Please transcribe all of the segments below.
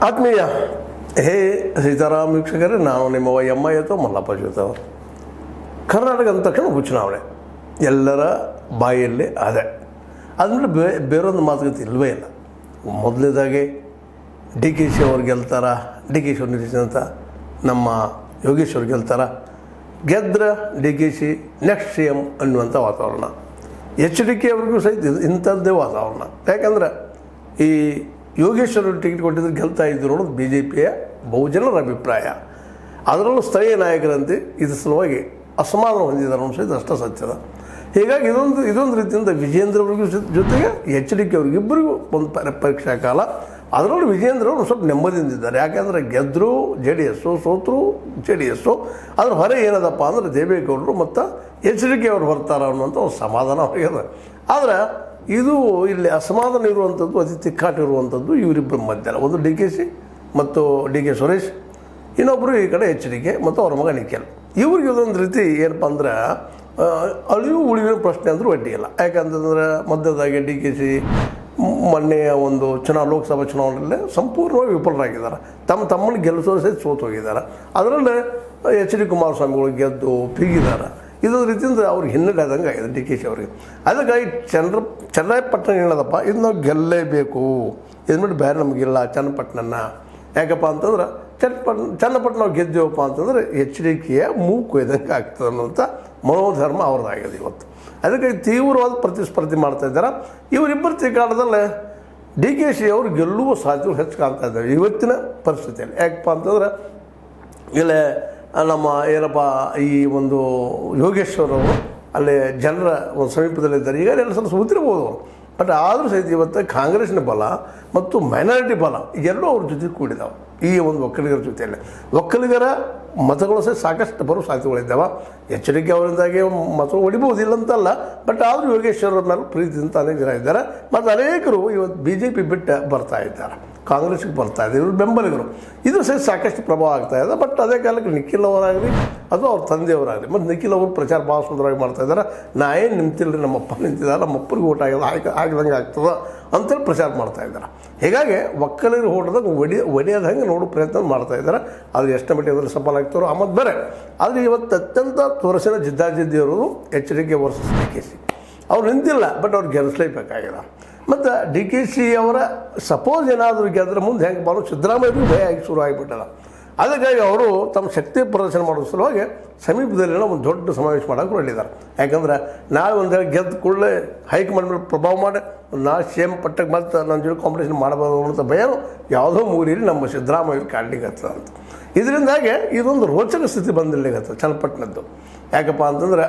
ಆತ್ಮೀಯ ಹೇ ಸೀತಾರಾಮ್ ವೀಕ್ಷಕರೇ ನಾನು ನಿಮ್ಮ ವೈ ಎಮ್ ಐ ಅಥವಾ ಮಲ್ಲಪ್ಪ ಜೋತವರು ಕರ್ನಾಟಕ ಅಂದ ತಕ್ಷಣ ಉಪಚುನಾವಣೆ ಎಲ್ಲರ ಬಾಯಲ್ಲಿ ಅದೇ ಅದ್ಮೇಲೆ ಬೇ ಬೇರೊಂದು ಮಾತುಕತೆ ಇಲ್ಲವೇ ಇಲ್ಲ ಮೊದಲನೇದಾಗಿ ಡಿ ಕೆ ಶಿ ಅವ್ರು ಗೆಲ್ತಾರ ಡಿ ಕೆ ಶಿ ಅವ್ರು ನಿಲ್ಲಿಸಿದಂಥ ನಮ್ಮ ಯೋಗೇಶ್ವರ್ ಗೆಲ್ತಾರ ಗೆದ್ರೆ D K Shi next C M ಅನ್ನುವಂಥ ವಾತಾವರಣ ಎಚ್ ಡಿ ಕೆ ಅವ್ರಿಗೂ ಸಹಿತ ಇದು ಇಂಥದ್ದೇ ವಾತಾವರಣ ಯಾಕಂದ್ರೆ ಈ ಯೋಗೇಶ್ವರ ಟಿಕೆಟ್ ಕೊಟ್ಟಿದ್ರೆ ಗೆಲ್ತಾ ಇದ್ರು ಅನ್ನೋದು ಬಿ ಜೆ ಪಿಯ ಬಹುಜನರ ಅಭಿಪ್ರಾಯ ಅದರಲ್ಲೂ ಸ್ಥಳೀಯ ನಾಯಕರಂತೆ ಇದ್ರ ಸಲುವಾಗಿ ಅಸಮಾಧಾನ ಹೊಂದಿದ್ದಾರೆ ಅನ್ನೋ ಸಹಿತ ಅಷ್ಟ ಸತ್ಯದ ಹೀಗಾಗಿ ಇದೊಂದು ಇದೊಂದು ರೀತಿಯಿಂದ ವಿಜೇಂದ್ರ ಅವ್ರಿಗೂ ಜೊ- ಜೊತೆಗೆ ಎಚ್ ಡಿ ಕೆ ಅವ್ರಿಗೆ ಇಬ್ಬರಿಗೂ ಒಂದು ಪರಿ- ಪರೀಕ್ಷಾ ಕಾಲ ಅದರಲ್ಲೂ ವಿಜೇಂದ್ರ ಅವರು ಸ್ವಲ್ಪ ನೆಮ್ಮದಿಯಿಂದಿದ್ದಾರೆ ಯಾಕೆಂದರೆ ಗೆದ್ದರು ಜೆ ಡಿ ಎಸ್ಸು ಸೋತರು ಜೆ ಡಿ ಎಸ್ಸು ಅದ್ರ ಹೊರ ಏನದಪ್ಪ ಅಂದರೆ ದೇವೇಗೌಡರು ಮತ್ತು ಎಚ್ ಡಿ ಕೆ ಅವ್ರು ಬರ್ತಾರ ಅನ್ನುವಂಥ ಒಂದು ಸಮಾಧಾನ ಅವ್ರಿಗೆ ಆದರೆ ಇದು ಇಲ್ಲಿ ಅಸಮಾಧಾನ ಇರುವಂಥದ್ದು ಅತಿ ತಿಕ್ಕಾಟ ಇರುವಂಥದ್ದು ಇವರಿಬ್ಬರ ಮಧ್ಯ ಒಂದು ಡಿ ಕೆ ಸಿ ಮತ್ತು ಡಿ ಕೆ ಸುರೇಶ್ ಇನ್ನೊಬ್ಬರು ಈ ಕಡೆ ಎಚ್ ಡಿ ಕೆ ಮತ್ತು ಅವ್ರ ಮಗ ನಿಖಿಲ್ ಇವ್ರಿಗೆ ಇದೊಂದು ರೀತಿ ಏನಪ್ಪ ಅಂದ್ರೆ ಆ, ಅಳಿವು ಉಳಿವಿನ ಪ್ರಶ್ನೆ ಅಂದರೂ ಅಡ್ಡಿ ಇಲ್ಲ ಯಾಕಂತಂದ್ರೆ ಮಧ್ಯದಾಗಿ ಡಿ ಕೆ ಸಿ ಮೊನ್ನೆಯ ಒಂದು ಚುನಾವ ಲೋಕಸಭಾ ಚುನಾವಣೆಯಲ್ಲೇ ಸಂಪೂರ್ಣವಾಗಿ ವಿಫಲರಾಗಿದ್ದಾರೆ ತಮ್ಮ ತಮ್ಮನ್ನು ಗೆಲ್ಲಿಸೋ ಸಹಿತ ಸೋತು ಹೋಗಿದ್ದಾರೆ ಅದರಲ್ಲೇ ಎಚ್ ಡಿ ಕುಮಾರಸ್ವಾಮಿಗಳು ಗೆದ್ದು ಪೀಗಿದ್ದಾರೆ ಇದೊಂದು ರೀತಿಯಿಂದ ಅವ್ರಿಗೆ ಹಿನ್ನಡೆ ಆದಂಗೆ ಆಗಿದೆ ಡಿ ಕೆ ಶಿ ಅವರಿಗೆ ಅದಕ್ಕಾಗಿ ಚಂದ್ರ ಚನ್ನಪಟ್ಟಣ ಹೇಳೋದಪ್ಪ ಇದು ನಾವು ಗೆಲ್ಲೇಬೇಕು ಇದ್ಬಿಟ್ಟು ಬೇರೆ ನಮಗಿಲ್ಲ ಚನ್ನಪಟ್ಟಣನ ಯಾಕಪ್ಪ ಅಂತಂದ್ರೆ ಚನ್ನಪಟ್ಟಣ ಚನ್ನಪಟ್ಟಣ ನಾವು ಗೆದ್ದೇವಪ್ಪ ಅಂತಂದ್ರೆ ಎಚ್ ಡಿ ಕೆಯ ಮೂಕು ಇದಂಗೆ ಆಗ್ತದೆ ಅನ್ನುವಂಥ ಮನೋಧರ್ಮ ಅವ್ರದ್ದಾಗಿದೆ ಇವತ್ತು ಅದಕ್ಕೆ ತೀವ್ರವಾದ ಪ್ರತಿಸ್ಪರ್ಧೆ ಮಾಡ್ತಾ ಇದ್ದಾರೆ ಇವರಿಬ್ಬರ ತಿಕಾಟದಲ್ಲೇ ಡಿ ಕೆ ಶಿ ಅವರು ಗೆಲ್ಲುವ ಸಾಧ್ಯತೆ ಹೆಚ್ಚು ಕಾಣ್ತಾ ಇದ್ದಾವೆ ಇವತ್ತಿನ ಪರಿಸ್ಥಿತಿಯಲ್ಲಿ ಯಾಕಪ್ಪ ಅಂತಂದ್ರೆ ಇಲ್ಲೇ ನಮ್ಮ ಏನಪ್ಪ ಈ ಒಂದು ಯೋಗೇಶ್ವರ್ ಅವರು ಅಲ್ಲಿ ಜನರ ಒಂದು ಸಮೀಪದಲ್ಲಿದ್ದಾರೆ ಈಗ ಎಲ್ಲ ಸ್ವಲ್ಪ ಸುತ್ತಿರ್ಬೋದು ಅವರು ಬಟ್ ಆದರೂ ಸಹಿತ ಇವತ್ತು ಕಾಂಗ್ರೆಸ್ನ ಬಲ ಮತ್ತು ಮೈನಾರಿಟಿ ಬಲ ಎರಡೂ ಅವ್ರ ಜೊತೆ ಕೂಡಿದಾವೆ ಈ ಒಂದು ಒಕ್ಕಲಿಗರ ಜೊತೆಯಲ್ಲಿ ಒಕ್ಕಲಿಗರ ಮತಗಳು ಸಹ ಸಾಕಷ್ಟು ಬರೋ ಸಾಧ್ಯತೆಗಳಿದ್ದಾವೆ ಎಚ್ಚರಿಕೆ ಅವರಿಂದಾಗಿ ಮತ ಹೊಡಿಬೋದು ಇಲ್ಲ ಅಂತಲ್ಲ ಬಟ್ ಆದರೂ ಯೋಗೇಶ್ವರ ಮೇಲೆ ಪ್ರೀತಿಯಿಂದ ಅನೇಕ ಜನ ಇದ್ದಾರೆ ಮತ್ತು ಅನೇಕರು ಇವತ್ತು ಬಿ ಜೆ ಪಿ ಬಿಟ್ಟು ಬರ್ತಾ ಇದ್ದಾರೆ ಕಾಂಗ್ರೆಸ್ಗೆ ಬರ್ತಾ ಇದೆ ಇವರು ಬೆಂಬಲಿಗರು ಇದು ಸಹ ಸಾಕಷ್ಟು ಪ್ರಭಾವ ಆಗ್ತಾ ಇದೆ ಬಟ್ ಅದೇ ಕಾಲಕ್ಕೆ ನಿಖಿಲ್ ಅವರಾಗಲಿ ಅದು ಅವ್ರ ತಂದೆಯವರಾಗಲಿ ಮತ್ತು ನಿಖಿಲ್ ಅವರು ಪ್ರಚಾರ ಭಾಳ ಸುಂದರವಾಗಿ ಮಾಡ್ತಾ ಇದ್ದಾರೆ ನಾ ಏನು ನಿಂತಿಲ್ಲ ರೀ ನಮ್ಮಪ್ಪ ನಿಂತಿದ್ದಾರೆ ನಮ್ಮಪ್ಪರಿಗೆ ಓಟ್ ಆಗ್ಯದ ಆಯ್ಕೆ ಆಗ್ದಂಗೆ ಆಗ್ತದೆ ಅಂತೇಳಿ ಪ್ರಚಾರ ಮಾಡ್ತಾ ಇದ್ದಾರೆ ಹೀಗಾಗಿ ಒಕ್ಕಲಿಗರು ಓಟದಾಗ ಒಡಿ ಒಡೆಯೋದಂಗೆ ನೋಡೋ ಪ್ರಯತ್ನ ಮಾಡ್ತಾ ಇದ್ದಾರೆ ಅದು ಎಷ್ಟು ಮಟ್ಟಿಗೆ ಅದ್ರಲ್ಲಿ ಸಫಲ ಆಗ್ತಾರೋ ಆಮೇಲೆ ಬೇರೆ ಆದರೆ ಇವತ್ತು ಅತ್ಯಂತ ತೋರಿಸಿನ ಜಿದ್ದಾಜಿದ್ದಿ ಇರೋದು H D K versus D K C ಅವ್ರು ನಿಂತಿಲ್ಲ ಬಟ್ ಅವ್ರು ಗೆಲ್ಲಿಸ್ಲೇಬೇಕಾಗಿದೆ ಮತ್ತು ಡಿ ಕೆ ಸಿ ಅವರ ಸಪೋಸ್ ಏನಾದರೂ ಗೆದ್ರೆ ಮುಂದೆ ಹೆಂಗೆ ಬರೋ ಸಿದ್ದರಾಮಯ್ಯಗೂ ಭಯ ಆಗಿ ಶುರು ಆಗಿಬಿಟ್ಟಲ್ಲ ಅದಕ್ಕಾಗಿ ಅವರು ತಮ್ಮ ಶಕ್ತಿ ಪ್ರದರ್ಶನ ಮಾಡೋ ಸಲುವಾಗಿ ಸಮೀಪದಲ್ಲಿನ ಒಂದು ದೊಡ್ಡ ಸಮಾವೇಶ ಮಾಡೋಕೆ ಹೊರಟಿದ್ದಾರೆ ಯಾಕಂದ್ರೆ ನಾಳೆ ಒಂದು ಗೆದ್ದ ಕೂಡಲೇ ಹೈಕಮಾಂಡ್ ಮೇಲೆ ಪ್ರಭಾವ ಮಾಡಿ ನಾ ಸೇಮ್ ಪಟ್ಟಕ್ಕೆ ಮತ್ತೆ ನನ್ನ ಜೊತೆ ಕಾಂಪಿಟೇಷನ್ ಮಾಡಬಹುದು ಅನ್ನೋ ಭಯನೂ ಯಾವುದೋ ಮೂರಿಯಲ್ಲಿ ನಮ್ಮ ಸಿದ್ದರಾಮಯ್ಯ ಕಾಡ್ಲಿಕ್ಕೆ ಅಂತ ಇದರಿಂದಾಗಿ ಇದೊಂದು ರೋಚಕ ಸ್ಥಿತಿ ಬಂದಿರ್ಲಿಕ್ಕೆ ಚನ್ನಪಟ್ಟಣದ್ದು ಯಾಕಪ್ಪ ಅಂತಂದ್ರೆ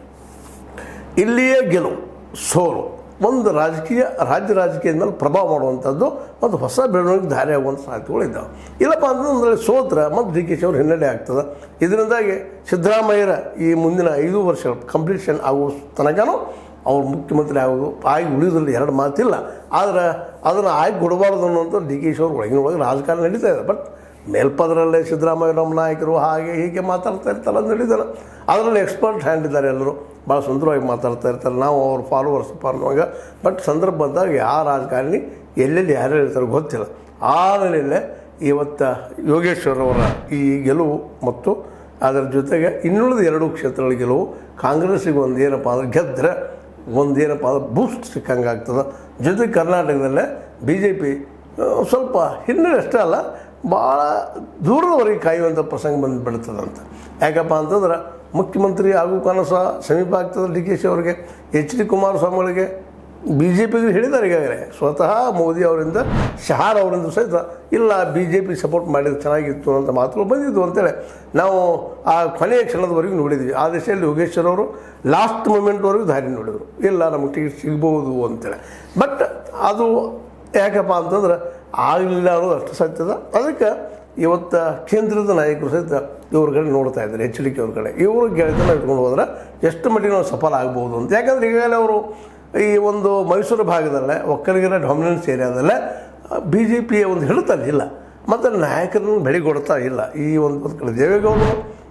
ಇಲ್ಲಿಯೇ ಗೆಲುವು ಸೋಲು ಒಂದು ರಾಜಕೀಯ ರಾಜ್ಯ ರಾಜಕೀಯದ ಮೇಲೆ ಪ್ರಭಾವ ಮಾಡುವಂಥದ್ದು ಮತ್ತು ಹೊಸ ಬೆಳವಣಿಗೆ ದಾರಿ ಆಗುವಂಥ ಸಾಧ್ಯತೆಗಳು ಇದ್ದಾವೆ ಇಲ್ಲಪ್ಪ ಅಂತಂದ್ರೆ ಸೋತ್ರ ಮತ್ತು ಡಿ ಕೆ ಶಿ ಅವ್ರು ಹಿನ್ನಡೆ ಆಗ್ತದೆ ಇದರಿಂದಾಗಿ ಸಿದ್ದರಾಮಯ್ಯರ ಈ ಮುಂದಿನ ಐದು ವರ್ಷ ಕಂಪ್ಲೀಷನ್ ಆಗುವ ತನಕನೂ ಅವ್ರು ಮುಖ್ಯಮಂತ್ರಿ ಆಗೋದು ಆಗಿ ಉಳಿದ್ರಲ್ಲಿ ಎರಡು ಮಾತಿಲ್ಲ ಆದರೆ ಅದನ್ನು ಆಗಿ ಕೊಡಬಾರ್ದು ಅನ್ನುವಂಥ ಡಿ ಕೆ ಶಿ ಅವ್ರ ಒಳಗಿನ ಒಳಗೆ ರಾಜಕಾರಣ ನಡೀತಾ ಇದೆ ಬಟ್ ಮೇಲ್ಪದರಲ್ಲೇ ಸಿದ್ದರಾಮಯ್ಯ ನಮ್ಮ ನಾಯಕರು ಹಾಗೆ ಹೀಗೆ ಮಾತಾಡ್ತಾ ಇರ್ತಾರೆ ಅಂತ ಹೇಳಿದ್ದಾರೆ ಅದರಲ್ಲಿ ಎಕ್ಸ್ಪರ್ಟ್ ಹ್ಯಾಂಡ್ ಇದ್ದಾರೆ ಎಲ್ಲರೂ ಭಾಳ ಸುಂದರವಾಗಿ ಮಾತಾಡ್ತಾ ಇರ್ತಾರೆ ನಾವು ಅವ್ರ ಫಾಲೋವರ್ಸ್ ಅನ್ನುವಾಗ ಬಟ್ ಸಂದರ್ಭ ಬಂದಾಗ ಯಾವ ರಾಜಕಾರಣಿ ಎಲ್ಲೆಲ್ಲಿ ಯಾರ್ಯಾರು ಇರ್ತಾರೆ ಗೊತ್ತಿಲ್ಲ ಆ ನೆಲೆಯಲ್ಲೇ ಇವತ್ತು ಯೋಗೇಶ್ವರ್ ಅವರ ಈ ಗೆಲುವು ಮತ್ತು ಅದರ ಜೊತೆಗೆ ಇನ್ನುಳಿದ ಎರಡು ಕ್ಷೇತ್ರಗಳ ಗೆಲುವು ಕಾಂಗ್ರೆಸ್ಸಿಗೆ ಒಂದು ಏನಪ್ಪ ಅಂದ್ರೆ ಗೆದ್ದರೆ ಒಂದು ಏನಪ್ಪ ಅಂದ್ರೆ ಬೂಸ್ಟ್ ಸಿಕ್ಕಂಗೆ ಆಗ್ತದೆ ಜೊತೆಗೆ ಕರ್ನಾಟಕದಲ್ಲೇ ಬಿ ಜೆ ಪಿ ಸ್ವಲ್ಪ ಹಿನ್ನಡೆ ಅಷ್ಟೇ ಅಲ್ಲ ಭಾಳ ದೂರದವರೆಗೆ ಕಾಯುವಂಥ ಪ್ರಸಂಗ ಬಂದು ಬಿಡ್ತದಂತ ಯಾಕಪ್ಪ ಅಂತಂದ್ರೆ ಮುಖ್ಯಮಂತ್ರಿ ಆಗೋ ಕನಸ ಸಮೀಪ ಆಗ್ತದೆ ಡಿ ಕೆ ಶಿ ಅವರಿಗೆ ಎಚ್ ಡಿ ಕುಮಾರಸ್ವಾಮಿಗಳಿಗೆ ಬಿ ಜೆ ಪಿಗೆ ಹೇಳಿದ್ದಾರೆ ಈಗಾಗಲೇ ಸ್ವತಃ ಮೋದಿ ಅವರಿಂದ ಶಹಾರ್ ಅವರಿಂದ ಸಹಿತ ಇಲ್ಲ ಬಿ ಜೆ ಪಿ ಸಪೋರ್ಟ್ ಮಾಡಿದ್ರೆ ಚೆನ್ನಾಗಿತ್ತು ಅಂತ ಮಾತುಗಳು ಬಂದಿದ್ವು ಅಂತೇಳಿ ನಾವು ಆ ಕೊನೆಯ ಕ್ಷಣದವರೆಗೂ ನೋಡಿದ್ವಿ ಆ ದಿಶೆಯಲ್ಲಿ ಯೋಗೇಶ್ವರ್ ಅವರು ಲಾಸ್ಟ್ ಮೂಮೆಂಟ್ವರೆಗೂ ದಾರಿ ನೋಡಿದರು ಇಲ್ಲ ನಮಗೆ ಟಿಕೆಟ್ ಸಿಗ್ಬೋದು ಅಂತೇಳಿ ಬಟ್ ಅದು ಯಾಕಪ್ಪ ಅಂತಂದ್ರೆ ಆಗಲಿಲ್ಲ ಅನ್ನೋದು ಅಷ್ಟು ಸತ್ಯದ ಅದಕ್ಕೆ ಇವತ್ತು ಕೇಂದ್ರದ ನಾಯಕರು ಸಹಿತ ಇವ್ರ ಕಡೆ ನೋಡ್ತಾ ಇದ್ದಾರೆ ಎಚ್ ಡಿ ಕೆ ಅವ್ರ ಕಡೆ ಇವರು ಗೆಳೆತನ ಇಟ್ಕೊಂಡು ಹೋದ್ರೆ ಎಷ್ಟು ಮಟ್ಟಿಗೆ ನಾವು ಸಫಲ ಆಗ್ಬೋದು ಅಂತ ಯಾಕಂದ್ರೆ ಈಗಾಗಲೇ ಅವರು ಈ ಒಂದು ಮೈಸೂರು ಭಾಗದಲ್ಲೇ ಒಕ್ಕಲಿಗರ ಡಾಮಿನೆನ್ಸ್ ಏರಿಯಾದಲ್ಲೇ ಬಿ ಜೆ ಪಿಯ ಒಂದು ಹಿಡಿತಲ್ಲಿ ಇಲ್ಲ ಮತ್ತು ನಾಯಕರನ್ನು ಬೆಳೆಗೊಡ್ತಾ ಇಲ್ಲ ಈ ಒಂದು ಒಂದು ಕಡೆ ದೇವೇಗೌಡರು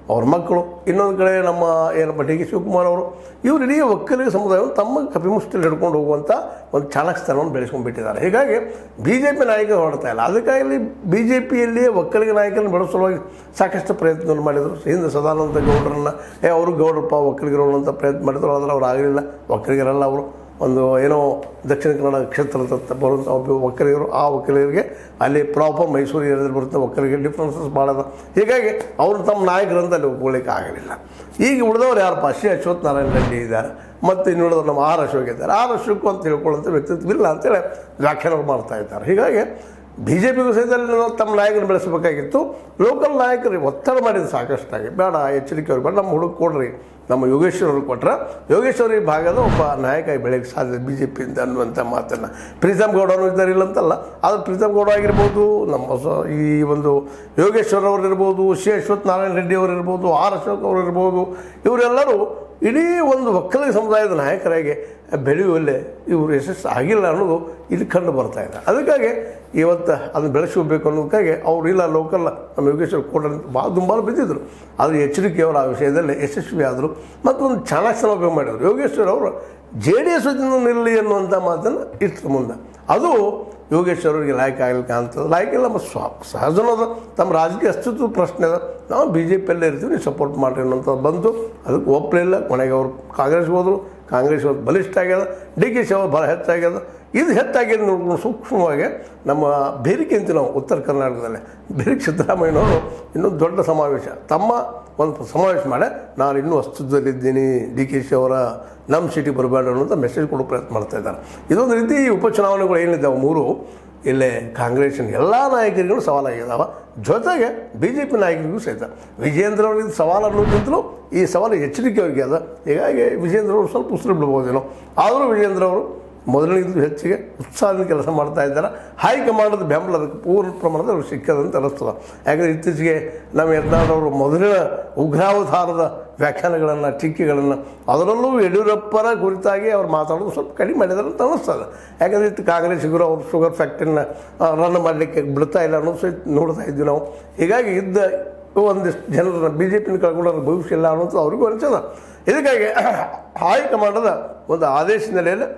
ಅವ್ರ ಮಕ್ಕಳು ಇನ್ನೊಂದು ಕಡೆ ನಮ್ಮ ಏನಪ್ಪ ಡಿ ಕೆ ಶಿವಕುಮಾರ್ ಅವರು ಇವರು ಇಡೀ ಒಕ್ಕಲಿಗ ಸಮುದಾಯವನ್ನು ತಮ್ಮ ಕಪಿಮುಷ್ಟಿಯಲ್ಲಿ ಹಿಡ್ಕೊಂಡು ಹೋಗುವಂಥ ಒಂದು ಚಾಣಕ್ಯತನವನ್ನು ಬೆಳೆಸ್ಕೊಂಡ್ಬಿಟ್ಟಿದ್ದಾರೆ ಹೀಗಾಗಿ ಬಿ ಜೆ ಪಿ ನಾಯಕರು ಹೊರಡ್ತಾ ಇಲ್ಲ ಅದಕ್ಕಾಗಿ ಬಿ ಜೆ ಪಿಯಲ್ಲಿ ಒಕ್ಕಲಿಗ ನಾಯಕರನ್ನು ಬೆಳೆಸಲುವಾಗಿ ಸಾಕಷ್ಟು ಪ್ರಯತ್ನವನ್ನು ಮಾಡಿದರು ಹಿಂದೆ ಸದಾನಂದ ಗೌಡರನ್ನು ಏ ಅವರು ಗೌಡ್ರಪ್ಪ ಒಕ್ಕಲಿಗರು ಅಂತ ಪ್ರಯತ್ನ ಮಾಡಿದ್ರು ಆದರೆ ಅವ್ರು ಆಗಲಿಲ್ಲ ಒಕ್ಕಲಿಗರಲ್ಲ ಅವರು ಒಂದು ಏನೋ ದಕ್ಷಿಣ ಕನ್ನಡ ಕ್ಷೇತ್ರದ ಬರುವಂಥ ಒಬ್ಬ ಒಕ್ಕಲಿಗರು ಆ ಒಕ್ಕಲಿಗರಿಗೆ ಅಲ್ಲಿ ಪ್ರಾಪರ್ ಮೈಸೂರು ಏರಿಯಾದಲ್ಲಿ ಬರುವಂಥ ಒಕ್ಕಲಿಗರಿಗೆ ಡಿಫ್ರೆನ್ಸಸ್ ಭಾಳ ಅದ ಹೀಗಾಗಿ ಅವರು ತಮ್ಮ ನಾಯಕರಂತ ಅಲ್ಲಿ ಒಪ್ಕೊಳ್ಳಿಕ್ಕೆ ಆಗಲಿಲ್ಲ ಈಗ ಉಳಿದವರು ಯಾರಪ್ಪ ಶ್ರೀ ಅಶ್ವಥ್ ನಾರಾಯಣ ರೆಡ್ಡಿ ಇದ್ದಾರೆ ಮತ್ತು ಇನ್ನು ಉಳಿದವರು ನಮ್ಮ ಆರ್ ಅಶೋಕ್ ಇದ್ದಾರೆ ಆರ್ ಅಶೋಕ್ ಅಂತ ತಿಳ್ಕೊಳ್ಳೋಂಥ ವ್ಯಕ್ತಿತ್ವ ಇಲ್ಲ ಅಂತೇಳಿ ವ್ಯಾಖ್ಯಾನಗಳು ಮಾಡ್ತಾ ಇದ್ದಾರೆ ಹೀಗಾಗಿ ಬಿ ಜೆ ಪಿಗೂ ಸಹಿತ ಅಲ್ಲಿ ನಾವು ತಮ್ಮ ನಾಯಕನ ಬೆಳೆಸಬೇಕಾಗಿತ್ತು ಲೋಕಲ್ ನಾಯಕರಿಗೆ ಒತ್ತಡ ಮಾಡಿದ ಸಾಕಷ್ಟಾಗಿ ಬೇಡ ಎಚ್ಚರಿಕೆ ಅವ್ರಿಗೆ ಬೇಡ ನಮ್ಮ ಹುಡುಗ ಕೊಡ್ರಿ ನಮ್ಮ ಯೋಗೇಶ್ವರ್ ಅವ್ರಿಗೆ ಕೊಟ್ರೆ ಯೋಗೇಶ್ವರ್ ಈ ಭಾಗದ ಒಬ್ಬ ನಾಯಕ ಬೆಳೆಯಕ್ಕೆ ಸಾಧ್ಯ ಬಿ ಜೆ ಪಿಯಿಂದ ಅನ್ನುವಂಥ ಮಾತನ್ನು ಪ್ರೀತಮ್ ಗೌಡನು ಇದ್ದಾರೆ ಇಲ್ಲ ಅಂತಲ್ಲ ಆದರೆ ಪ್ರೀತಮ್ ಗೌಡ ಆಗಿರ್ಬೋದು ನಮ್ಮ ಸ ಈ ಒಂದು ಯೋಗೇಶ್ವರ್ ಅವರು ಇರ್ಬೋದು ಶ್ರೀ ಅಶ್ವಥ್ ನಾರಾಯಣ ರೆಡ್ಡಿ ಅವರು ಇರ್ಬೋದು ಆರ್ ಅಶೋಕ್ ಅವರು ಇರ್ಬೋದು ಇವರೆಲ್ಲರೂ ಇಡೀ ಒಂದು ಒಕ್ಕಲಿಗ ಸಮುದಾಯದ ನಾಯಕರಾಗಿ ಬೆಳೆಯುವಲ್ಲೇ ಇವರು ಯಶಸ್ಸು ಆಗಿಲ್ಲ ಅನ್ನೋದು ಇಲ್ಲಿ ಕಂಡು ಬರ್ತಾ ಇದೆ ಅದಕ್ಕಾಗಿ ಇವತ್ತು ಅದನ್ನು ಬೆಳೆಸ್ಕೋಬೇಕು ಅನ್ನೋದಕ್ಕಾಗಿ ಅವರು ಇಲ್ಲ ಲೋಕಲ್ ನಮ್ಮ ಯೋಗೇಶ್ವರ ಕೋಟ ಭಾಳ ದುಂಬಾಲು ಬಿದ್ದಿದ್ರು ಆದರೆ ಎಚ್ಚರಿಕೆಯವರು ಆ ವಿಷಯದಲ್ಲಿ ಯಶಸ್ವಿ ಆದರು ಮತ್ತು ಒಂದು ಚಾಣಾಕ್ಷರ ಉಪಯೋಗ ಮಾಡಿದರು ಯೋಗೇಶ್ವರ್ ಅವರು ಜೆ ಡಿ ಎಸ್ ನಿಲ್ಲಿ ಅನ್ನುವಂಥ ಮಾತನ್ನು ಇಟ್ಟರು ಮುಂದೆ ಅದು ಯೋಗೇಶ್ವರ ಅವರಿಗೆ ಲಾಯ್ಕ್ ಆಗಲಿಕ್ಕೆ ಕಾಣ್ತದೆ ಲಾಯ್ಕ್ ಇಲ್ಲ ಮತ್ತು ಸ್ವ ಸಹಜನದ ತಮ್ಮ ರಾಜಕೀಯ ಅಸ್ತಿತ್ವ ಪ್ರಶ್ನೆ ಅದ ನಾವು ಬಿ ಜೆ ಪಿಯಲ್ಲೇ ಇರ್ತೀವಿ ನೀವು ಸಪೋರ್ಟ್ ಮಾಡಿರಿ ಅನ್ನೋಂಥದ್ದು ಬಂತು ಅದಕ್ಕೆ ಒಪ್ಪಲಿಲ್ಲ ಕೊನೆಗೆ ಅವರು ಕಾಂಗ್ರೆಸ್ಗೆ ಹೋದರು ಕಾಂಗ್ರೆಸ್ ಇವತ್ತು ಬಲಿಷ್ಠ ಆಗ್ಯದ ಡಿ ಕೆ ಶಿ ಅವರು ಭಾಳ ಹೆಚ್ಚಾಗ್ಯದ ಇದು ಹೆಚ್ಚಾಗಿದೆ ನೋಡ್ಕೊಂಡು ಸೂಕ್ಷ್ಮವಾಗಿ ನಮ್ಮ ಬೇರಿಕೆ ಅಂತೀವಿ ನಾವು ಉತ್ತರ ಕರ್ನಾಟಕದಲ್ಲಿ ಬೇರಿಕೆ ಸಿದ್ದರಾಮಯ್ಯನವರು ಇನ್ನೊಂದು ದೊಡ್ಡ ಸಮಾವೇಶ ತಮ್ಮ ಒಂದು ಸಮಾವೇಶ ಮಾಡಿ ನಾನು ಇನ್ನೂ ಅಸ್ತಿತ್ವದಲ್ಲಿದ್ದೀನಿ ಡಿ ಕೆ ಶಿ ಅವರ ನಮ್ಮ ಸಿಟಿ ಬರಬೇಡ ಅನ್ನೋಂಥ ಮೆಸೇಜ್ ಕೊಡೋ ಪ್ರಯತ್ನ ಮಾಡ್ತಾ ಇದ್ದಾರೆ ಇದೊಂದು ರೀತಿ ಈ ಉಪಚುನಾವಣೆಗಳು ಏನಿದ್ದಾವೆ ಮೂರು ಇಲ್ಲೇ ಕಾಂಗ್ರೆಸ್ಸಿನ ಎಲ್ಲ ನಾಯಕರಿಗೂ ಸವಾಲಾಗಿದ್ದಾವ ಜೊತೆಗೆ ಬಿ ಜೆ ಪಿ ನಾಯಕರಿಗೂ ಸಹಿತ ವಿಜೇಂದ್ರ ಅವ್ರಿಗೆ ಸವಾಲು ಅನ್ನೋದಕ್ಕಿಂತಲೂ ಈ ಸವಾಲು ಎಚ್ಚರಿಕೆ ಅವ್ರಿಗೆ ಅದ ಹೀಗಾಗಿ ವಿಜೇಂದ್ರ ಅವರು ಸ್ವಲ್ಪ ಉಸಿರು ಬಿಡ್ಬೋದೇನೋ ಆದರೂ ವಿಜೇಂದ್ರ ಅವರು ಮೊದಲನೇದು ಹೆಚ್ಚಿಗೆ ಉತ್ಸಾಹದಿಂದ ಕೆಲಸ ಮಾಡ್ತಾ ಇದ್ದಾರೆ ಹೈಕಮಾಂಡದ ಬೆಂಬಲ ಅದಕ್ಕೆ ಪೂರ್ಣ ಪ್ರಮಾಣದಲ್ಲಿ ಅವ್ರಿಗೆ ಸಿಕ್ಕದಂತ ಅನ್ನಿಸ್ತದೆ ಯಾಕಂದರೆ ಇತ್ತೀಚೆಗೆ ನಮ್ಮ ಯತ್ನಾಳವರು ಮೊದಲಿನ ಉಗ್ರಾವತಾರದ ವ್ಯಾಖ್ಯಾನಗಳನ್ನು ಟೀಕೆಗಳನ್ನು ಅದರಲ್ಲೂ ಯಡಿಯೂರಪ್ಪರ ಕುರಿತಾಗಿ ಅವ್ರು ಮಾತಾಡೋದು ಸ್ವಲ್ಪ ಕಡಿಮೆ ಮಾಡಿದ್ದಾರೆ ಅಂತ ಅನ್ನಿಸ್ತದೆ ಯಾಕಂದರೆ ಇತ್ತು ಕಾಂಗ್ರೆಸ್ಸಿಗರು ಅವ್ರು ಶುಗರ್ ಫ್ಯಾಕ್ಟ್ರಿನ ರನ್ ಮಾಡಲಿಕ್ಕೆ ಬಿಡ್ತಾ ಇಲ್ಲ ಅನ್ನೋದು ಸಹಿತ ನೋಡ್ತಾ ಇದ್ವಿ ನಾವು ಹೀಗಾಗಿ ಇದ್ದ ಒಂದಿಷ್ಟು ಜನರನ್ನ ಬಿ ಜೆ ಪಿನ ಕಳ್ಕೊಳ್ಳೋದ್ರ ಭವಿಷ್ಯ ಇಲ್ಲ ಅನ್ನೋದು ಅವ್ರಿಗೂ ಅನಿಸದ ಇದಕ್ಕಾಗಿ ಹೈಕಮಾಂಡದ ಒಂದು ಆದೇಶ ನೆಲೆಯಲ್ಲಿ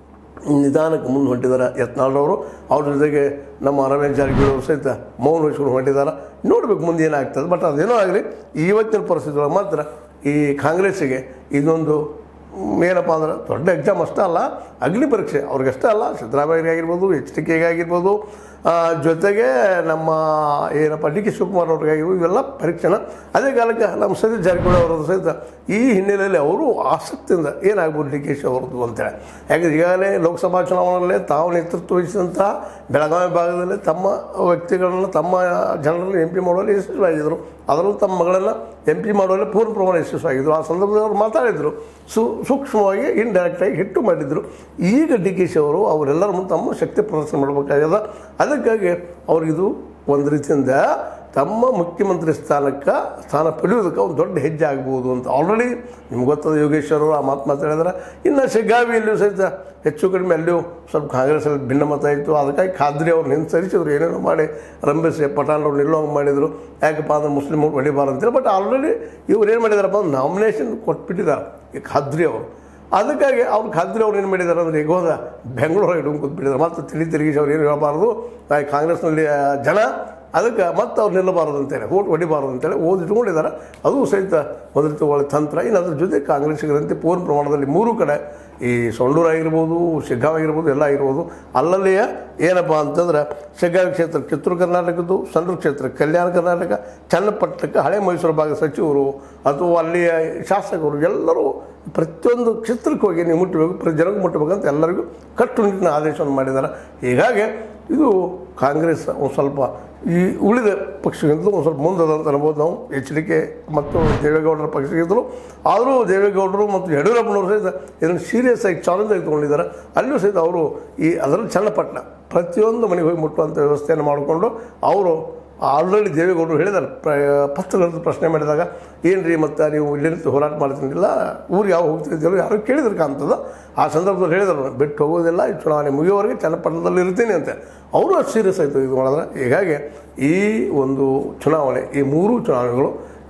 ನಿಧಾನಕ್ಕೆ ಮುಂದೆ ಹೊಂಟಿದ್ದಾರೆ ಯತ್ನಾಳ್ರವರು ಅವ್ರ ಜೊತೆಗೆ ನಮ್ಮ ರಮೇಶ್ ಜಾರಕಿಹೊಳಿ ಅವರು ಸಹಿತ ಮೌನ ವಹಿಸ್ಕೊಂಡು ಹೊಂಟಿದ್ದಾರೆ ನೋಡ್ಬೇಕು ಮುಂದೆ ಏನಾಗ್ತದೆ ಬಟ್ ಅದೇನೋ ಆಗಲಿ ಇವತ್ತಿನ ಪರಿಸ್ಥಿತಿ ಒಳಗೆ ಮಾತ್ರ ಈ ಕಾಂಗ್ರೆಸ್ಸಿಗೆ ಇದೊಂದು ಮ್, ಏನಪ್ಪ ಅಂದ್ರೆ ದೊಡ್ಡ ಎಕ್ಸಾಮ್ ಅಷ್ಟೇ ಅಲ್ಲ ಅಗ್ನಿ ಪರೀಕ್ಷೆ ಅವ್ರಿಗಷ್ಟೇ ಅಲ್ಲ ಸಿದ್ದರಾಮಯ್ಯರಿಗೆ ಆಗಿರ್ಬೋದು ಎಚ್ ಡಿ ಕೆಗೆ ಆಗಿರ್ಬೋದು ಆ, ಜೊತೆಗೆ ನಮ್ಮ ಏನಪ್ಪ ಡಿ ಕೆ ಶಿವಕುಮಾರ್ ಅವ್ರಿಗಾಗಿರ್ಬೋದು ಇವೆಲ್ಲ ಪರೀಕ್ಷೆನ ಅದೇ ಕಾಲಕ್ಕೆ ನಮ್ಮ ಸತೀಶ್ ಜಾರಕಿಹೊಳಿ ಅವರದ್ದು ಸಹಿತ ಈ ಹಿನ್ನೆಲೆಯಲ್ಲಿ ಅವರು ಆಸಕ್ತಿಯಿಂದ ಏನಾಗ್ಬೋದು ಡಿ ಕೆ ಶಿ ಅವ್ರದ್ದು ಅಂತೇಳಿ ಯಾಕಂದ್ರೆ ಈಗಾಗಲೇ ಲೋಕಸಭಾ ಚುನಾವಣೆಯಲ್ಲೇ ತಾವು ನೇತೃತ್ವ ವಹಿಸಿದಂಥ ಬೆಳಗಾವಿ ಭಾಗದಲ್ಲಿ ತಮ್ಮ ವ್ಯಕ್ತಿಗಳನ್ನು ತಮ್ಮ ಜನರನ್ನು ಎಂ ಪಿ ಮಾಡುವಲ್ಲಿ ಯಶಸ್ವಿಯಾಗಿದ್ದರು ಅದರಲ್ಲೂ ತಮ್ಮ ಮಗಳನ್ನು ಎಂ ಪಿ ಮಾಡುವಲ್ಲಿ ಪೂರ್ಣ ಪ್ರಮಾಣ ಯಶಸ್ವಿಯಾಗಿದ್ದರು ಆ ಸಂದರ್ಭದಲ್ಲಿ ಅವರು ಮಾತಾಡಿದರು ಸು ಸೂಕ್ಷ್ಮವಾಗಿ ಇಂಡೈರೆಕ್ಟಾಗಿ ಹಿಟ್ಟು ಮಾಡಿದರು ಈಗ ಡಿ ಕೆ ಶಿ ಅವರು ಅವರೆಲ್ಲರ ಮುಂದೆ ತಮ್ಮ ಶಕ್ತಿ ಪ್ರದರ್ಶನ ಮಾಡಬೇಕಾಗ್ಯದ ಅದಕ್ಕಾಗಿ ಅವ್ರಿಗಿದು ಒಂದು ರೀತಿಯಿಂದ ತಮ್ಮ ಮುಖ್ಯಮಂತ್ರಿ ಸ್ಥಾನಕ್ಕೆ ಸ್ಥಾನ ಪಡೆಯೋದಕ್ಕೆ ಒಂದು ದೊಡ್ಡ ಹೆಜ್ಜೆ ಆಗ್ಬೋದು ಅಂತ ಆಲ್ರೆಡಿ ನಿಮ್ಗೆ ಗೊತ್ತದ ಯೋಗೇಶ್ವರ್ ಅವರು ಆ ಮಾತು ಮಾತಾಡಿದ್ರೆ ಇನ್ನು ಶಿಗ್ಗಾವಿಯಲ್ಲಿಯೂ ಸಹಿತ ಹೆಚ್ಚು ಕಡಿಮೆ ಅಲ್ಲಿಯೂ ಸ್ವಲ್ಪ ಕಾಂಗ್ರೆಸ್ಸಲ್ಲಿ ಭಿನ್ನಮತ ಇತ್ತು ಅದಕ್ಕಾಗಿ ಖಾದ್ರಿ ಅವ್ರು ನಿಂತರಿಸಿದ್ರು ಏನೇನೋ ಮಾಡಿ ರಂಭಿಸಿ ಪಠಾಣ್ ಅವ್ರು ನಿಲ್ಲೋಂಗೆ ಮಾಡಿದರು ಯಾಕಪ್ಪ ಅಂದ್ರೆ ಮುಸ್ಲಿಮ್ ಅವ್ರು ಹೊಡಿಬಾರ್ದು ಅಂತೇಳಿ ಬಟ್ ಆಲ್ರೆಡಿ ಇವ್ರು ಏನು ಮಾಡಿದಾರಪ್ಪ ಅಂದ್ರೆ ನಾಮಿನೇಷನ್ ಕೊಟ್ಬಿಟ್ಟಿದ್ದಾರೆ ಈ ಖಾದ್ರಿ ಅವರು ಅದಕ್ಕಾಗಿ ಅವ್ರು ಖಾದ್ರಿ ಅವ್ರು ಏನು ಮಾಡಿದ್ದಾರೆ ಅಂದರೆ ಈಗ ಹೋದ ಬೆಂಗಳೂರು ಹಿಡ್ಕೊಂಡು ಕೂತ್ಬಿಟ್ಟಿದ್ದಾರೆ ಮತ್ತು ತಿಳಿ ತಿರುಗಿಸಿ ಅವ್ರು ಏನು ಹೇಳಬಾರ್ದು ಆ ಕಾಂಗ್ರೆಸ್ನಲ್ಲಿ ಆ, ಜನ ಅದಕ್ಕೆ ಮತ್ತೆ ಅವ್ರು ನಿಲ್ಲಬಾರದು ಅಂತೇಳಿ ಓಟ್ ಹೊಡಿಬಾರದು ಅಂತೇಳಿ ಓದಿ ಇಟ್ಕೊಂಡಿದ್ದಾರೆ ಅದು ಸಹಿತ ಒಂದು ರೀತಿ ಒಳ್ಳೆ ತಂತ್ರ ಇನ್ನು ಅದ್ರ ಜೊತೆ ಕಾಂಗ್ರೆಸ್ಸಿಗರಂತೆ ಪೂರ್ಣ ಪ್ರಮಾಣದಲ್ಲಿ ಮೂರು ಕಡೆ ಈ ಸೊಂಡೂರು ಆಗಿರ್ಬೋದು ಶಿಗ್ಗಾಂವ್ ಆಗಿರ್ಬೋದು ಎಲ್ಲ ಆಗಿರ್ಬೋದು ಅಲ್ಲಲ್ಲಿಯ ಏನಪ್ಪ ಅಂತಂದ್ರೆ ಶಿಗ್ಗಾಂವ್ ಕ್ಷೇತ್ರ ಕಿತ್ತೂರು ಕರ್ನಾಟಕದ್ದು ಸಂಡೂರು ಕ್ಷೇತ್ರ ಕಲ್ಯಾಣ ಕರ್ನಾಟಕ ಚನ್ನಪಟ್ಟಣಕ್ಕೆ ಹಳೆ ಮೈಸೂರು ಭಾಗದ ಸಚಿವರು ಅಥವಾ ಅಲ್ಲಿಯ ಶಾಸಕರು ಎಲ್ಲರೂ ಪ್ರತಿಯೊಂದು ಕ್ಷೇತ್ರಕ್ಕೆ ಹೋಗಿ ನೀವು ಮುಟ್ಟಬೇಕು ಪ್ರತಿ ಜನಕ್ಕೆ ಮುಟ್ಟಬೇಕಂತ ಎಲ್ಲರಿಗೂ ಕಟ್ಟುನಿಟ್ಟಿನ ಆದೇಶವನ್ನು ಮಾಡಿದ್ದಾರೆ ಹೀಗಾಗಿ ಇದು ಕಾಂಗ್ರೆಸ್ ಒಂದು ಸ್ವಲ್ಪ ಈ ಉಳಿದ ಪಕ್ಷಕ್ಕಿಂತಲೂ ಒಂದು ಸ್ವಲ್ಪ ಮುಂದದ ಅಂತ ಅನ್ಬೋದು ನಾವು ಎಚ್ ಡಿ ಕೆ ಮತ್ತು ದೇವೇಗೌಡರ ಪಕ್ಷಕ್ಕಿಂತಲೂ ಆದರೂ ದೇವೇಗೌಡರು ಮತ್ತು ಯಡಿಯೂರಪ್ಪನವರು ಸಹಿತ ಇದನ್ನು ಸೀರಿಯಸ್ ಆಗಿ ಚಾಲೆಂಜ್ ಆಗಿ ತೊಗೊಂಡಿದ್ದಾರೆ ಅಲ್ಲೂ ಸಹಿತ ಅವರು ಈ ಅದರಲ್ಲಿ ಚನ್ನಪಟ್ಟಣ ಪ್ರತಿಯೊಂದು ಮನೆಗೆ ಹೋಗಿ ಮುಟ್ಟುವಂಥ ವ್ಯವಸ್ಥೆಯನ್ನು ಮಾಡಿಕೊಂಡು ಅವರು ಆಲ್ರೆಡಿ ದೇವೇಗೌಡರು ಹೇಳಿದ್ದಾರೆ ಪ್ರ ಪತ್ರದಲ್ಲಿ ಪ್ರಶ್ನೆ ಮಾಡಿದಾಗ ಏನು ರೀ ಮತ್ತು ನೀವು ಇಲ್ಲಿ ನಿಂತು ಹೋರಾಟ ಮಾಡ್ತಿದ್ದಿಲ್ಲ ಊರಿಗೆ ಯಾವ ಹೋಗ್ತಿದ್ದೀರೋ ಯಾರು ಕೇಳಿದ್ರು ಕಾಣ್ತದ ಆ ಸಂದರ್ಭದಲ್ಲಿ ಹೇಳಿದರು ಬಿಟ್ಟು ಹೋಗೋದಿಲ್ಲ ಈ ಚುನಾವಣೆ ಮುಗಿಯೋವರೆಗೆ ಚನ್ನಪಟ್ಟಣದಲ್ಲಿ ಇರ್ತೀನಿ ಅಂತ ಅವರು ಅಷ್ಟು ಸೀರಿಯಸ್ ಆಯಿತು ಇದು ಮಾಡಿದ್ರೆ ಹೀಗಾಗಿ ಈ ಒಂದು ಚುನಾವಣೆ ಈ ಮೂರು ಚುನಾವಣೆಗಳು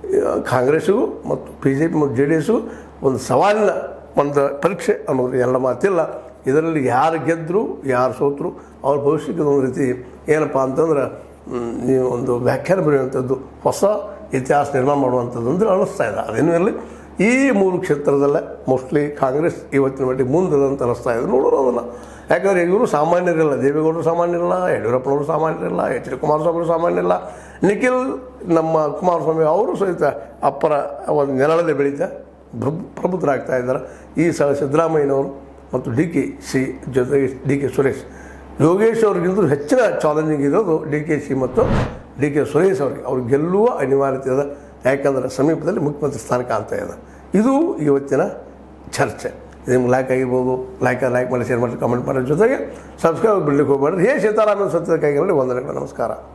ಕಾಂಗ್ರೆಸ್ಸಿಗೂ ಮತ್ತು ಬಿ ಜೆ ಪಿ ಮತ್ತು ಜೆ ಡಿ ಎಸ್ಗೂ ಒಂದು ಸವಾಲಿನ ಒಂದು ಪರೀಕ್ಷೆ ಅನ್ನೋದು ಎಲ್ಲ ಮಾತಿಲ್ಲ ಇದರಲ್ಲಿ ಯಾರು ಗೆದ್ದರು ಯಾರು ಸೋತರು ಅವ್ರ ಭವಿಷ್ಯಕ್ಕೆ ಒಂದು ರೀತಿ ಏನಪ್ಪ ಅಂತಂದ್ರೆ ಮ್, ನೀವು ಒಂದು ವ್ಯಾಖ್ಯಾನ ಬರೆಯುವಂಥದ್ದು ಹೊಸ ಇತಿಹಾಸ ನಿರ್ಮಾಣ ಮಾಡುವಂಥದ್ದು ಅಂದ್ರೆ ಅನ್ನಿಸ್ತಾ ಇದೆ ಅದೇನು ಇರಲಿ ಈ ಮೂರು ಕ್ಷೇತ್ರದಲ್ಲೇ ಮೋಸ್ಟ್ಲಿ ಕಾಂಗ್ರೆಸ್ ಇವತ್ತಿನ ಮಟ್ಟಿಗೆ ಮುಂದದಂತ ಅನ್ನಿಸ್ತಾ ಇದೆ ನೋಡೋಣ ಅದನ್ನು ಯಾಕಂದರೆ ಇವರು ಸಾಮಾನ್ಯರಿಲ್ಲ ದೇವೇಗೌಡರು ಸಾಮಾನ್ಯರಿಲ್ಲ ಯಡಿಯೂರಪ್ಪನವರು ಸಾಮಾನ್ಯರಿಲ್ಲ ಎಚ್ ಡಿ ಕುಮಾರಸ್ವಾಮಿ ಸಾಮಾನ್ಯರಿಲ್ಲ ನಿಖಿಲ್ ನಮ್ಮ ಕುಮಾರಸ್ವಾಮಿ ಅವರು ಸಹಿತ ಅಪ್ಪರ ಒಂದು ನೆರಳಲ್ಲಿ ಬೆಳೀತಾ ಪ್ರಬು ಪ್ರಬುದ್ಧರಾಗ್ತಾ ಇದ್ದಾರೆ ಈ ಸಲ ಸಿದ್ದರಾಮಯ್ಯನವರು ಮತ್ತು ಡಿ ಕೆ ಸಿ ಜೊತೆಗೆ ಡಿ ಕೆ ಸುರೇಶ್ ಯೋಗೇಶ್ ಅವ್ರಿಗಿಂತ ಹೆಚ್ಚಿನ ಚಾಲೆಂಜಿಂಗ್ ಇರೋದು ಡಿ ಕೆ ಸಿ ಮತ್ತು ಡಿ ಕೆ ಸುರೇಶ್ ಅವರಿಗೆ ಅವ್ರು ಗೆಲ್ಲುವ ಅನಿವಾರ್ಯತೆ ಇದೆ ಯಾಕಂದರೆ ಸಮೀಪದಲ್ಲಿ ಮುಖ್ಯಮಂತ್ರಿ ಸ್ಥಾನ ಕಾಣ್ತಾ ಇದೆ ಇದು ಇವತ್ತಿನ ಚರ್ಚೆ ಇದು ನಿಮ್ಗೆ ಲೈಕ್ ಆಗಿರ್ಬೋದು ಲೈಕ್ ಲೈಕ್ ಮಾಡಿ ಶೇರ್ ಮಾಡಿ ಕಮೆಂಟ್ ಮಾಡೋ ಜೊತೆಗೆ ಸಬ್ಸ್ಕ್ರೈಬ್ ಬಿಡ್ಲಿಕ್ಕೆ ಹೋಗ್ಬೇಡ್ರಿ ಹೇ ಸೀತಾರಾಮನ್ ಸತ್ಯದ ಕೈಗಳಲ್ಲಿ ವಂದನೆಗಳು ನಮಸ್ಕಾರ